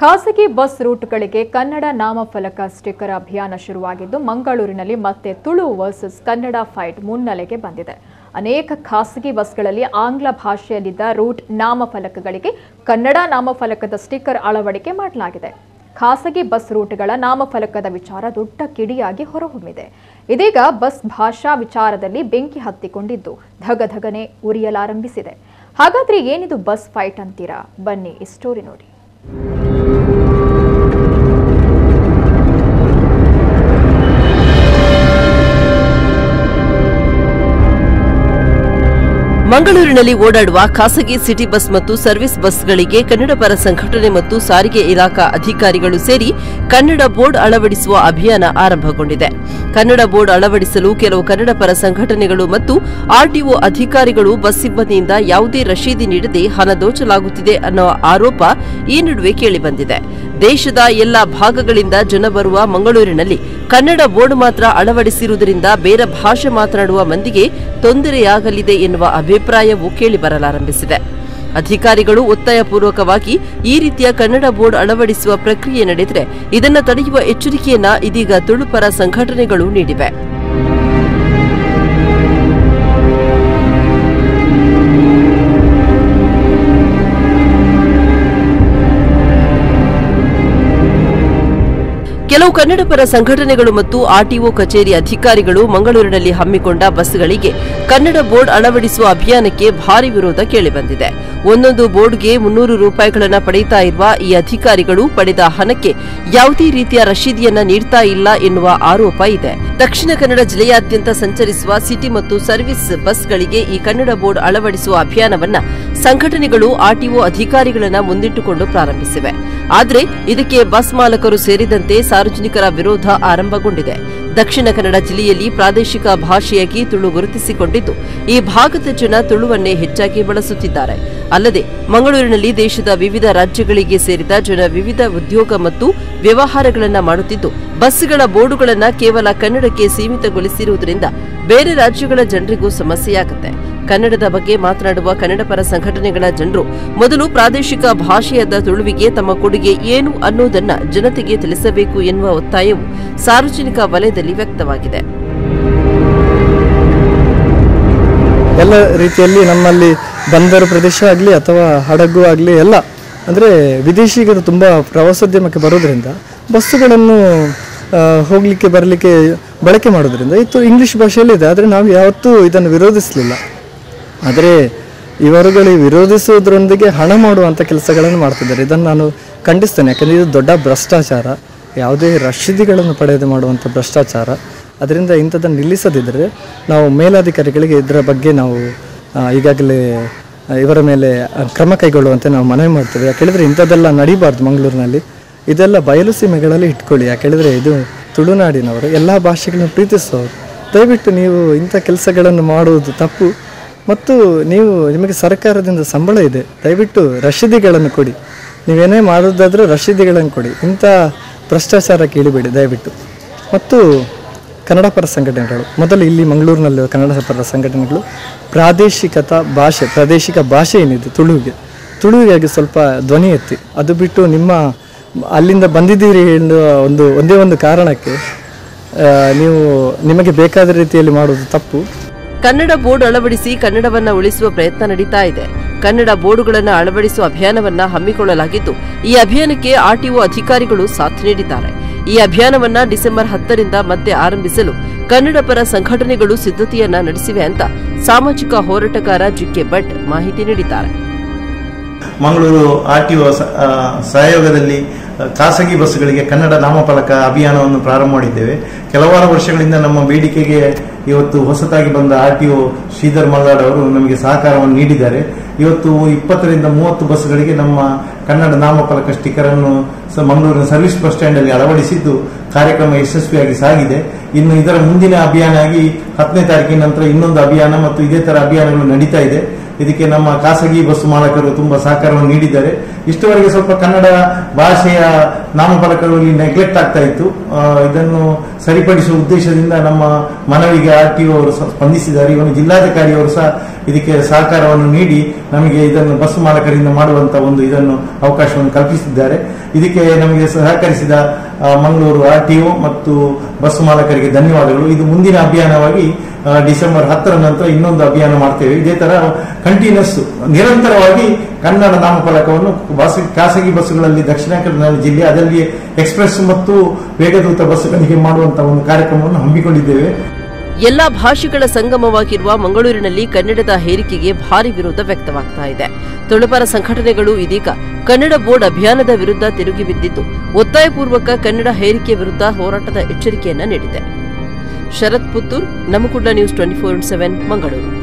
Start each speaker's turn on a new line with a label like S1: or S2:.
S1: ಖಾಸಗಿ ಬಸ್ ರೂಟ್ಗಳಿಗೆ ಕನ್ನಡ ನಾಮಫಲಕ ಸ್ಟಿಕ್ಕರ್ ಅಭಿಯಾನ ಶುರುವಾಗಿದ್ದು ಮಂಗಳೂರಿನಲ್ಲಿ ಮತ್ತೆ ತುಳು ವರ್ಸಸ್ ಕನ್ನಡ ಫೈಟ್ ಮುನ್ನೆಲೆಗೆ ಬಂದಿದೆ ಅನೇಕ ಖಾಸಗಿ ಬಸ್ಗಳಲ್ಲಿ ಆಂಗ್ಲ ಭಾಷೆಯಲ್ಲಿದ್ದ ರೂಟ್ ನಾಮಫಲಕಗಳಿಗೆ ಕನ್ನಡ ನಾಮಫಲಕದ ಸ್ಟಿಕ್ಕರ್ ಅಳವಡಿಕೆ ಮಾಡಲಾಗಿದೆ ಖಾಸಗಿ ಬಸ್ ರೂಟ್ಗಳ ನಾಮಫಲಕದ ವಿಚಾರ ದೊಡ್ಡ ಕಿಡಿಯಾಗಿ ಹೊರಹೊಮ್ಮಿದೆ ಇದೀಗ ಬಸ್ ಭಾಷಾ ವಿಚಾರದಲ್ಲಿ ಬೆಂಕಿ ಹತ್ತಿಕೊಂಡಿದ್ದು ಧಗಧಗನೆ ಉರಿಯಲಾರಂಭಿಸಿದೆ ಹಾಗಾದ್ರೆ ಏನಿದು ಬಸ್ ಫೈಟ್ ಅಂತೀರಾ ಬನ್ನಿ ಈ ಸ್ಟೋರಿ ನೋಡಿ
S2: ಮಂಗಳೂರಿನಲ್ಲಿ ಓಡಾಡುವ ಖಾಸಗಿ ಸಿಟಿ ಬಸ್ ಮತ್ತು ಸರ್ವಿಸ್ ಬಸ್ಗಳಿಗೆ ಕನ್ನಡ ಪರ ಸಂಘಟನೆ ಮತ್ತು ಸಾರಿಗೆ ಇಲಾಖಾ ಅಧಿಕಾರಿಗಳು ಸೇರಿ ಕನ್ನಡ ಬೋರ್ಡ್ ಅಳವಡಿಸುವ ಅಭಿಯಾನ ಆರಂಭಗೊಂಡಿದೆ ಕನ್ನಡ ಬೋರ್ಡ್ ಅಳವಡಿಸಲು ಕೆಲವು ಕನ್ನಡ ಪರ ಸಂಘಟನೆಗಳು ಮತ್ತು ಆರ್ಟಿಒ ಅಧಿಕಾರಿಗಳು ಬಸ್ ಸಿಬ್ಬಂದಿಯಿಂದ ಯಾವುದೇ ರಶೀದಿ ನೀಡದೆ ಹಣ ದೋಚಲಾಗುತ್ತಿದೆ ಅನ್ನೋ ಆರೋಪ ಈ ನಡುವೆ ಕೇಳಿಬಂದಿದೆ ದೇಶದ ಎಲ್ಲಾ ಭಾಗಗಳಿಂದ ಜನ ಬರುವ ಮಂಗಳೂರಿನಲ್ಲಿ ಕನ್ನಡ ಬೋರ್ಡ್ ಮಾತ್ರ ಅಳವಡಿಸಿರುವುದರಿಂದ ಬೇರೆ ಭಾಷೆ ಮಾತನಾಡುವ ಮಂದಿಗೆ ತೊಂದರೆಯಾಗಲಿದೆ ಎನ್ನುವ ಅಭಿಪ್ರಾಯವೂ ಕೇಳಿಬರಲಾರಂಭಿಸಿದೆ ಅಧಿಕಾರಿಗಳು ಒತ್ತಾಯಪೂರ್ವಕವಾಗಿ ಈ ರೀತಿಯ ಕನ್ನಡ ಬೋರ್ಡ್ ಅಳವಡಿಸುವ ಪ್ರಕ್ರಿಯೆ ನಡೆದರೆ ಇದನ್ನು ತಡೆಯುವ ಎಚ್ಚರಿಕೆಯನ್ನ ಇದೀಗ ತುಳುಪರ ಸಂಘಟನೆಗಳು ನೀಡಿವೆ ಕೆಲವು ಕನ್ನಡ ಪರ ಸಂಘಟನೆಗಳು ಮತ್ತು ಆರ್ಟಿಒ ಕಚೇರಿ ಅಧಿಕಾರಿಗಳು ಮಂಗಳೂರಿನಲ್ಲಿ ಹಮ್ಮಿಕೊಂಡ ಬಸ್ಗಳಿಗೆ ಕನ್ನಡ ಬೋರ್ಡ್ ಅಳವಡಿಸುವ ಅಭಿಯಾನಕ್ಕೆ ಭಾರಿ ವಿರೋಧ ಕೇಳಿಬಂದಿದೆ ಒಂದೊಂದು ಬೋರ್ಡ್ಗೆ ಮುನ್ನೂರು ರೂಪಾಯಿಗಳನ್ನು ಪಡೆಯುತ್ತಾ ಇರುವ ಈ ಅಧಿಕಾರಿಗಳು ಪಡೆದ ಹಣಕ್ಕೆ ಯಾವುದೇ ರೀತಿಯ ರಶೀದಿಯನ್ನ ನೀಡ್ತಾ ಇಲ್ಲ ಎನ್ನುವ ಆರೋಪ ಇದೆ ದಕ್ಷಿಣ ಕನ್ನಡ ಜಿಲ್ಲೆಯಾದ್ಯಂತ ಸಂಚರಿಸುವ ಸಿಟಿ ಮತ್ತು ಸರ್ವಿಸ್ ಬಸ್ಗಳಿಗೆ ಈ ಕನ್ನಡ ಬೋರ್ಡ್ ಅಳವಡಿಸುವ ಅಭಿಯಾನವನ್ನ ಸಂಘಟನೆಗಳು ಆರ್ಟಿಒ ಅಧಿಕಾರಿಗಳನ್ನ ಮುಂದಿಟ್ಟುಕೊಂಡು ಪ್ರಾರಂಭಿಸಿವೆ ಆದರೆ ಇದಕ್ಕೆ ಬಸ್ ಮಾಲಕರು ಸೇರಿದಂತೆ ಸಾರ್ವಜನಿಕರ ವಿರೋಧ ಆರಂಭಗೊಂಡಿದೆ ದಕ್ಷಿಣ ಕನ್ನಡ ಜಿಲ್ಲೆಯಲ್ಲಿ ಪ್ರಾದೇಶಿಕ ಭಾಷೆಯಾಗಿ ತುಳು ಗುರುತಿಸಿಕೊಂಡಿದ್ದು ಈ ಭಾಗದ ಜನ ತುಳುವನ್ನೇ ಹೆಚ್ಚಾಗಿ ಬಳಸುತ್ತಿದ್ದಾರೆ ಅಲ್ಲದೆ ಮಂಗಳೂರಿನಲ್ಲಿ ದೇಶದ ವಿವಿಧ ರಾಜ್ಯಗಳಿಗೆ ಸೇರಿದ ಜನ ವಿವಿಧ ಉದ್ಯೋಗ ಮತ್ತು ವ್ಯವಹಾರಗಳನ್ನ ಮಾಡುತ್ತಿದ್ದು ಬಸ್ಗಳ ಬೋರ್ಡುಗಳನ್ನ ಕೇವಲ ಕನ್ನಡಕ್ಕೆ ಸೀಮಿತಗೊಳಿಸಿರುವುದರಿಂದ ಬೇರೆ ರಾಜ್ಯಗಳ ಜನರಿಗೂ ಸಮಸ್ಯೆಯಾಗುತ್ತೆ ಕನ್ನಡದ ಬಗ್ಗೆ ಮಾತನಾಡುವ ಕನ್ನಡ ಪರ ಸಂಘಟನೆಗಳ ಜನರು ಮೊದಲು ಪ್ರಾದೇಶಿಕ ಭಾಷೆಯಾದ ತುಳುವಿಗೆ ತಮ್ಮ ಕೊಡುಗೆ ಏನು ಅನ್ನೋದನ್ನ ಜನತೆಗೆ ತಿಳಿಸಬೇಕು ಎನ್ನುವ ಒತ್ತಾಯವು ಸಾರ್ವಜನಿಕ ವಲಯದಲ್ಲಿ ವ್ಯಕ್ತವಾಗಿದೆ
S3: ಎಲ್ಲ ರೀತಿಯಲ್ಲಿ ನಮ್ಮಲ್ಲಿ ಬಂದರು ಪ್ರದೇಶ ಆಗಲಿ ಅಥವಾ ಹಡಗು ಆಗಲಿ ಎಲ್ಲ ಅಂದರೆ ವಿದೇಶಿಗರು ತುಂಬ ಪ್ರವಾಸೋದ್ಯಮಕ್ಕೆ ಬರೋದ್ರಿಂದ ಬಸ್ಸುಗಳನ್ನು ಆ, ಹೋಗ್ಲಿಕ್ಕೆ ಬರಲಿಕ್ಕೆ ಬಳಕೆ ಮಾಡೋದ್ರಿಂದ ಇದು ಇಂಗ್ಲೀಷ್ ಭಾಷೆಯಲ್ಲಿ ಇದೆ ಆದರೆ ನಾವು ಯಾವತ್ತೂ ಇದನ್ನು ವಿರೋಧಿಸಲಿಲ್ಲ ಆದರೆ ಇವರುಗಳು ವಿರೋಧಿಸುವುದರೊಂದಿಗೆ ಹಣ ಮಾಡುವಂಥ ಕೆಲಸಗಳನ್ನು ಮಾಡ್ತಿದ್ದಾರೆ ಇದನ್ನು ನಾನು ಖಂಡಿಸ್ತೇನೆ ಯಾಕಂದರೆ ಇದು ದೊಡ್ಡ ಭ್ರಷ್ಟಾಚಾರ ಯಾವುದೇ ರಶೀದಿಗಳನ್ನು ಪಡೆಯದೆ ಮಾಡುವಂಥ ಭ್ರಷ್ಟಾಚಾರ ಅದರಿಂದ ಇಂಥದ್ದನ್ನು ನಿಲ್ಲಿಸದಿದ್ದರೆ ನಾವು ಮೇಲಾಧಿಕಾರಿಗಳಿಗೆ ಇದರ ಬಗ್ಗೆ ನಾವು ಆ, ಈಗಾಗಲೇ ಆ, ಇವರ ಮೇಲೆ ಆ, ಕ್ರಮ ಕೈಗೊಳ್ಳುವಂತೆ ನಾವು ಮನವಿ ಮಾಡ್ತೇವೆ ಯಾಕೆಳಿದ್ರೆ ಇಂಥದ್ದೆಲ್ಲ ನಡೀಬಾರ್ದು ಮಂಗಳೂರಿನಲ್ಲಿ ಇದೆಲ್ಲ ಬಯಲು ಸೀಮೆಗಳಲ್ಲಿ ಇಟ್ಕೊಳ್ಳಿ ಯಾಕೆಳಿದ್ರೆ ಇದು ತುಳುನಾಡಿನವರು ಎಲ್ಲ ಭಾಷೆಗಳನ್ನು ಪ್ರೀತಿಸುವವರು ದಯವಿಟ್ಟು ನೀವು ಇಂಥ ಕೆಲಸಗಳನ್ನು ಮಾಡುವುದು ತಪ್ಪು ಮತ್ತು ನೀವು ನಿಮಗೆ ಸರ್ಕಾರದಿಂದ ಸಂಬಳ ಇದೆ ದಯವಿಟ್ಟು ರಶೀದಿಗಳನ್ನು ಕೊಡಿ ನೀವೇನೇ ಮಾಡೋದಾದರೂ ರಶೀದಿಗಳನ್ನು ಕೊಡಿ ಇಂಥ ಭ್ರಷ್ಟಾಚಾರಕ್ಕೆ ಇಳಿಬೇಡಿ ದಯವಿಟ್ಟು ಮತ್ತು ಕನ್ನಡ ಪರ ಸಂಘಟನೆಗಳು ಮೊದಲು ಇಲ್ಲಿ ಮಂಗಳೂರಿನಲ್ಲಿ ಕನ್ನಡ ಪರ ಸಂಘಟನೆಗಳು ಪ್ರಾದೇಶಿಕತ ಭಾಷೆ ಪ್ರಾದೇಶಿಕ ಭಾಷೆ ಏನಿದೆ ತುಳುವಿಗೆ ತುಳುವಿಗಾಗಿ ಸ್ವಲ್ಪ ಧ್ವನಿ ಎತ್ತಿ ಅದು ಬಿಟ್ಟು ನಿಮ್ಮ ಅಲ್ಲಿಂದ ಬಂದಿದ್ದೀರಿ ಎನ್ನುವ ಒಂದು ಒಂದೇ ಒಂದು ಕಾರಣಕ್ಕೆ ಆ, ನೀವು ನಿಮಗೆ ಬೇಕಾದ ರೀತಿಯಲ್ಲಿ ಮಾಡುವುದು ತಪ್ಪು
S2: ಕನ್ನಡ ಬೋರ್ಡ್ ಅಳವಡಿಸಿ ಕನ್ನಡವನ್ನ ಉಳಿಸುವ ಪ್ರಯತ್ನ ನಡೀತಾ ಇದೆ ಕನ್ನಡ ಬೋರ್ಡುಗಳನ್ನು ಅಳವಡಿಸುವ ಅಭಿಯಾನವನ್ನ ಹಮ್ಮಿಕೊಳ್ಳಲಾಗಿದ್ದು ಈ ಅಭಿಯಾನಕ್ಕೆ ಆರ್ಟಿಒ ಅಧಿಕಾರಿಗಳು ಸಾಥ್ ನೀಡಿದ್ದಾರೆ ಈ ಅಭಿಯಾನವನ್ನ ಡಿಸೆಂಬರ್ ಹತ್ತರಿಂದ ಮತ್ತೆ ಆರಂಭಿಸಲು ಕನ್ನಡ ಪರ ಸಂಘಟನೆಗಳು ಸಿದ್ಧತೆಯನ್ನ ನಡೆಸಿವೆ ಅಂತ ಸಾಮಾಜಿಕ ಹೋರಾಟಗಾರ ಜಿಕೆ ಭಟ್ ಮಾಹಿತಿ ನೀಡಿದ್ದಾರೆ
S4: ಮಂಗಳೂರು ಆರ್ ಟಿ ಒ ಸಹಯೋಗದಲ್ಲಿ ಆ, ಖಾಸಗಿ ಬಸ್ಸುಗಳಿಗೆ ಕನ್ನಡ ನಾಮಫಲಕ ಅಭಿಯಾನವನ್ನು ಪ್ರಾರಂಭ ಮಾಡಿದ್ದೇವೆ ಕೆಲವಾರು ವರ್ಷಗಳಿಂದ ನಮ್ಮ ಬೇಡಿಕೆಗೆ ಇವತ್ತು ಹೊಸತಾಗಿ ಬಂದ R T O Sridhar Mallad ಅವರು ನಮಗೆ ಸಹಕಾರವನ್ನು ನೀಡಿದ್ದಾರೆ ಇವತ್ತು ಇಪ್ಪತ್ತರಿಂದ ಮೂವತ್ತು ಬಸ್ಗಳಿಗೆ ನಮ್ಮ ಕನ್ನಡ ನಾಮಫಲಕ ಸ್ಟಿಕ್ಕರ್ ಅನ್ನು ಸ- ಮಂಗಳೂರಿನ ಸರ್ವಿಸ್ ಬಸ್ ಸ್ಟ್ಯಾಂಡ್ ಅಲ್ಲಿ ಅಳವಡಿಸಿದ್ದು ಕಾರ್ಯಕ್ರಮ ಯಶಸ್ವಿಯಾಗಿ ಸಾಗಿದೆ ಇನ್ನು ಇದರ ಮುಂದಿನ ಅಭಿಯಾನ ಆಗಿ ಹತ್ತನೇ ತಾರೀಕಿನ ನಂತರ ಇನ್ನೊಂದು ಅಭಿಯಾನ ಮತ್ತು ಇದೇ ತರ ಅಭಿಯಾನಗಳು ನಡೀತಾ ಇದೆ ಇದಕ್ಕೆ ನಮ್ಮ ಖಾಸಗಿ ಬಸ್ ಮಾಲಕರು ತುಂಬಾ ಸಹಕಾರವನ್ನು ನೀಡಿದ್ದಾರೆ ಇಷ್ಟವರೆಗೆ ಸ್ವಲ್ಪ ಕನ್ನಡ ಭಾಷೆಯ ನಾಮಫಲಕಗಳಲ್ಲಿ ನೆಗ್ಲೆಕ್ಟ್ ಆಗ್ತಾ ಇತ್ತು ಆ, ಇದನ್ನು ಸರಿಪಡಿಸುವ ಉದ್ದೇಶದಿಂದ ನಮ್ಮ ಮನವಿಗೆ ಆರ್ ಟಿ ಅವರು ಸ- ಸ್ಪಂದಿಸಿದ್ದಾರೆ ಇವನು ಜಿಲ್ಲಾಧಿಕಾರಿಯವರು ಸಹ ಇದಕ್ಕೆ ಸಹಕಾರವನ್ನು ನೀಡಿ ನಮಗೆ ಇದನ್ನು ಬಸ್ ಮಾಲಕರಿಂದ ಮಾಡುವಂತ ಒಂದು ಇದನ್ನು ಅವಕಾಶವನ್ನು ಕಲ್ಪಿಸಿದ್ದಾರೆ ಇದಕ್ಕೆ ನಮಗೆ ಸಹಕರಿಸಿದ ಆ, ಮಂಗಳೂರು ಆರ್ ಟಿ ಮತ್ತು ಬಸ್ ಮಾಲಕರಿಗೆ ಧನ್ಯವಾದಗಳು ಇದು ಮುಂದಿನ ಅಭಿಯಾನವಾಗಿ ಆ, ಡಿಸೆಂಬರ್ ಹತ್ತರ ನಂತರ ಇನ್ನೊಂದು ಅಭಿಯಾನ ಮಾಡ್ತೇವೆ ಇದೇ ತರ ಕಂಟಿನ್ಯೂಸ್ ನಿರಂತರವಾಗಿ ಕನ್ನಡ ನಾಮಫಲಕವನ್ನು ಬಸ್ ಖಾಸಗಿ ಬಸ್ಸುಗಳಲ್ಲಿ ದಕ್ಷಿಣ ಕನ್ನಡ ಜಿಲ್ಲೆ ಅದರಲ್ಲಿ ಎಕ್ಸ್ಪ್ರೆಸ್ ಮತ್ತು ವೇಗದೂತ ಬಸ್ಸುಗಳಿಗೆ ಮಾಡುವಂತಹ ಒಂದು ಕಾರ್ಯಕ್ರಮವನ್ನು ಹಮ್ಮಿಕೊಂಡಿದ್ದೇವೆ
S2: ಎಲ್ಲಾ ಭಾಷೆಗಳ ಸಂಗಮವಾಗಿರುವ ಮಂಗಳೂರಿನಲ್ಲಿ ಕನ್ನಡದ ಹೇರಿಕೆಗೆ ಭಾರಿ ವಿರೋಧ ವ್ಯಕ್ತವಾಗ್ತಾ ಇದೆ ತುಳುಪರ ಸಂಘಟನೆಗಳು ಇದೀಗ ಕನ್ನಡ ಬೋರ್ಡ್ ಅಭಿಯಾನದ ವಿರುದ್ಧ ತಿರುಗಿ ಬಿದ್ದಿದ್ದು ಒತ್ತಾಯಪೂರ್ವಕ ಕನ್ನಡ ಹೇರಿಕೆ ವಿರುದ್ಧ ಹೋರಾಟದ ಎಚ್ಚರಿಕೆಯನ್ನ ನೀಡಿದೆ Sharath Puttur Namma Kudla news twenty four seven Mangaluru